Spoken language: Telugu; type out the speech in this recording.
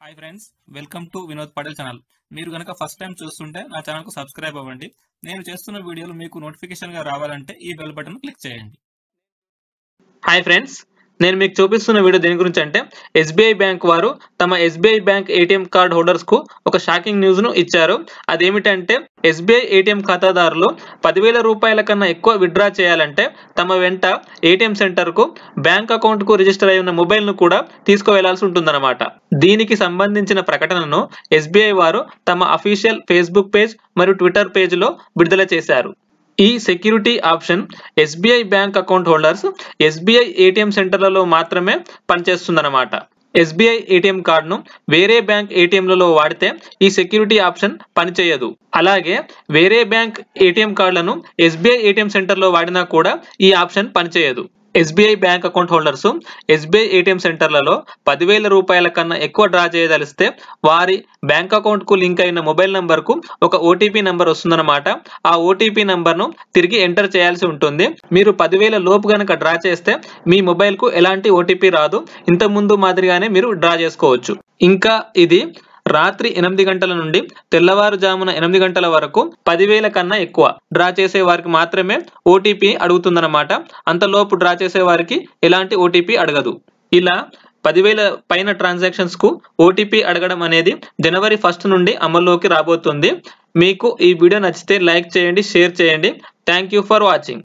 hi friends welcome to Vinod Patel channel మీరు కనుక ఫస్ట్ టైం చూస్తుంటే నా ఛానల్కు సబ్స్క్రైబ్ అవ్వండి నేను చేస్తున్న వీడియోలు మీకు నోటిఫికేషన్గా రావాలంటే ఈ బెల్ బటన్ క్లిక్ చేయండి హాయ్ ఫ్రెండ్స్ నేను మీకు చూపిస్తున్న వీడియో దేని గురించి అంటే ఎస్బీఐ బ్యాంక్ వారు తమ SBI bank ATM card holders కు ఒక షాకింగ్ న్యూస్ ను ఇచ్చారు అదేమిటంటే ఎస్బీఐ ఏటీఎం ఖాతాదారులు పదివేల రూపాయల కన్నా ఎక్కువ విత్డ్రా చేయాలంటే తమ వెంట ఏటీఎం సెంటర్ కు బ్యాంక్ అకౌంట్ కు రిజిస్టర్ అయి ఉన్న మొబైల్ ను కూడా తీసుకువెళ్లాల్సి ఉంటుందన్నమాట దీనికి సంబంధించిన ప్రకటనను ఎస్బీఐ వారు తమ అఫీషియల్ ఫేస్బుక్ పేజ్ మరియు ట్విట్టర్ పేజ్ లో విడుదల చేశారు ఈ security option SBI bank account holders SBI ATM సెంటర్లలో మాత్రమే పనిచేస్తుందన్నమాట ఎస్బీఐ ఏటీఎం కార్డును వేరే బ్యాంక్ ఏటీఎంలలో వాడితే ఈ సెక్యూరిటీ ఆప్షన్ పనిచేయదు అలాగే వేరే బ్యాంక్ ఏటీఎం కార్డులను ఎస్బీఐ ఏటీఎం సెంటర్లో వాడినా కూడా ఈ ఆప్షన్ పనిచేయదు SBI bank account holders SBI ATM సెంటర్లలో పదివేల రూపాయల కన్నా ఎక్కువ డ్రా చేయదలిస్తే వారి బ్యాంక్ అకౌంట్ కు లింక్ అయిన మొబైల్ నంబర్ కు ఒక ఓటీపీ నంబర్ వస్తుందన్నమాట ఆ ఓటీపీ నంబర్ ను తిరిగి ఎంటర్ చేయాల్సి ఉంటుంది మీరు పదివేల లోపు గనక డ్రా చేస్తే మీ మొబైల్ కు ఎలాంటి ఓటీపీ రాదు ఇంత ముందు మాదిరిగానే మీరు డ్రా చేసుకోవచ్చు ఇంకా ఇది రాత్రి ఎనిమిది గంటల నుండి తెల్లవారుజామున ఎనిమిది గంటల వరకు పదివేల కన్నా ఎక్కువ డ్రా చేసే వారికి మాత్రమే ఓటీపీ అడుగుతుందన్నమాట అంతలోపు డ్రా చేసే వారికి ఎలాంటి ఓటీపీ అడగదు ఇలా పదివేల పైన ట్రాన్సాక్షన్స్ కు ఓటీపీ అడగడం అనేది జనవరి ఫస్ట్ నుండి అమల్లోకి రాబోతుంది మీకు ఈ వీడియో నచ్చితే లైక్ చేయండి షేర్ చేయండి థ్యాంక్ యూ ఫర్ వాచింగ్